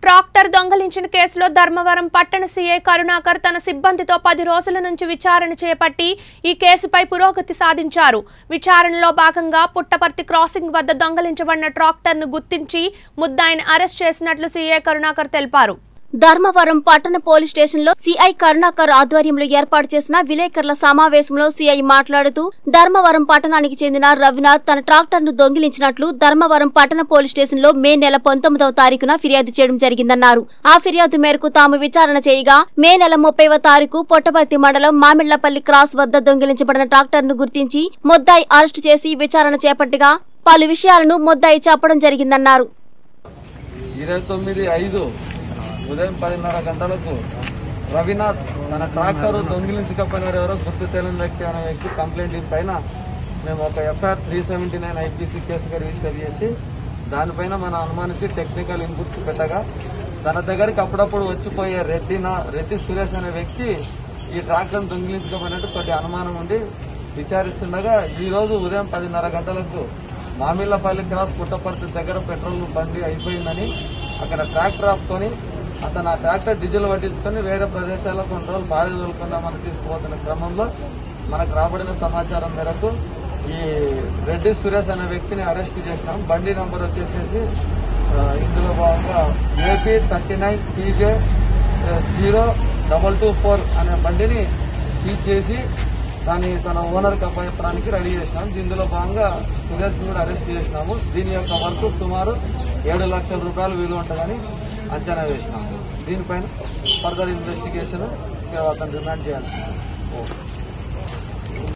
tractor దొంగలించిన కేసులో ధర్మవరం పట్టణ CI Karunakar తన సిబ్బందితో పది రోజుల నుంచి విచారణ చేపట్టి ఈ కేసుపై పురోగతి సాధించారు విచారణలో భాగంగా పుట్టపర్తి క్రాసింగ్ వద్ద దొంగలించబడిన ట్రాక్టర్ను గుర్తించి ముద్దాయిని అరెస్ట్ చేసినట్లు సీఐ కరుణాకర్ తెలిపారు ధర్మవరం పట్టణ పోలీస్ స్టేషన్ లో సిఐ కరుణాకర్ ఆధ్వర్యంలో ఏర్పాటు చేసిన విలేకరుల సమావేశంలో సిఐ మాట్లాడుతూ ధర్మవరం పట్టణానికి చెందిన రవినాథ్ తన ట్రాక్టర్ ను దొంగిలించినట్లు ధర్మవరం పట్టణ పోలీస్ స్టేషన్ లో మే నెల పంతొమ్మిదవ తారీఖున ఫిర్యాదు చేయడం జరిగిందన్నారు ఆ ఫిర్యాదు మేరకు తాము విచారణ చేయగా మే నెల ముప్పైవ తారీఖు పొట్టపర్తి మండలం మామిళ్లపల్లి క్రాస్ వద్ద దొంగిలించబడిన ట్రాక్టర్ ను గుర్తించి ముద్దాయి అరెస్టు చేసి విచారణ చేపట్టగా పలు విషయాలను ముద్దాయి చెప్పడం జరిగిందన్నారు ఇరవై తొమ్మిది ఐదు ఉదయం పదిన్నర గంటలకు రవినాథ్ తన ట్రాక్టర్ దొంగిలించకపోయినారు ఎవరో గుర్తు తెలియని వ్యక్తి అనే వ్యక్తి కంప్లైంట్ పైన మేము ఒక FIR three seventy nine IPC కేసుగా రిజిస్టర్ చేసి దానిపైన మనం అనుమానించి టెక్నికల్ ఇన్పుట్స్ పెట్టగా తన దగ్గరికి అప్పుడప్పుడు వచ్చిపోయే రెడ్డిన రెడ్డి సురేష్ అనే వ్యక్తి ఈ ట్రాక్టర్ను దొంగిలించకపోయినట్టు కొద్ది అనుమానం ఉండి విచారిస్తుండగా ఈ రోజు ఉదయం పదిన్నర గంటలకు మామిళ్లపల్లి క్రాస్ పుట్టపర్తి దగ్గర పెట్రోల్ బండి అయిపోయిందని అక్కడ ట్రాక్టర్ ఆపుకొని అతను ఆ ట్రాక్టర్ డీజిల్ పట్టించుకొని వేరే ప్రదేశాల్లో కొన్ని రోజులు బాడీ తోలుకుందామని తీసుకుపోతున్న క్రమంలో మనకు రాబడిన సమాచారం మేరకు ఈ రెడ్డి సురేష్ అనే వ్యక్తిని అరెస్ట్ చేసినాం బండి నంబర్ వచ్చేసేసి ఆ, ఇందులో భాగంగా AP thirty nine TJ zero double two four అనే బండిని సీజ్ చేసి దాన్ని తన ఓనర్కి అప్పగించడానికి రెడీ చేసినాం ఇందులో భాగంగా సురేష్ కూడా అరెస్ట్ చేసినాము దీని యొక్క వర్త్ సుమారు ఏడు లక్షల రూపాయలు విలువ ఉంటుందని అంచనా వేసినాము దీనిపైన ఫర్దర్ ఇన్వెస్టిగేషన్ అతను రిమాండ్ చేయాల్సి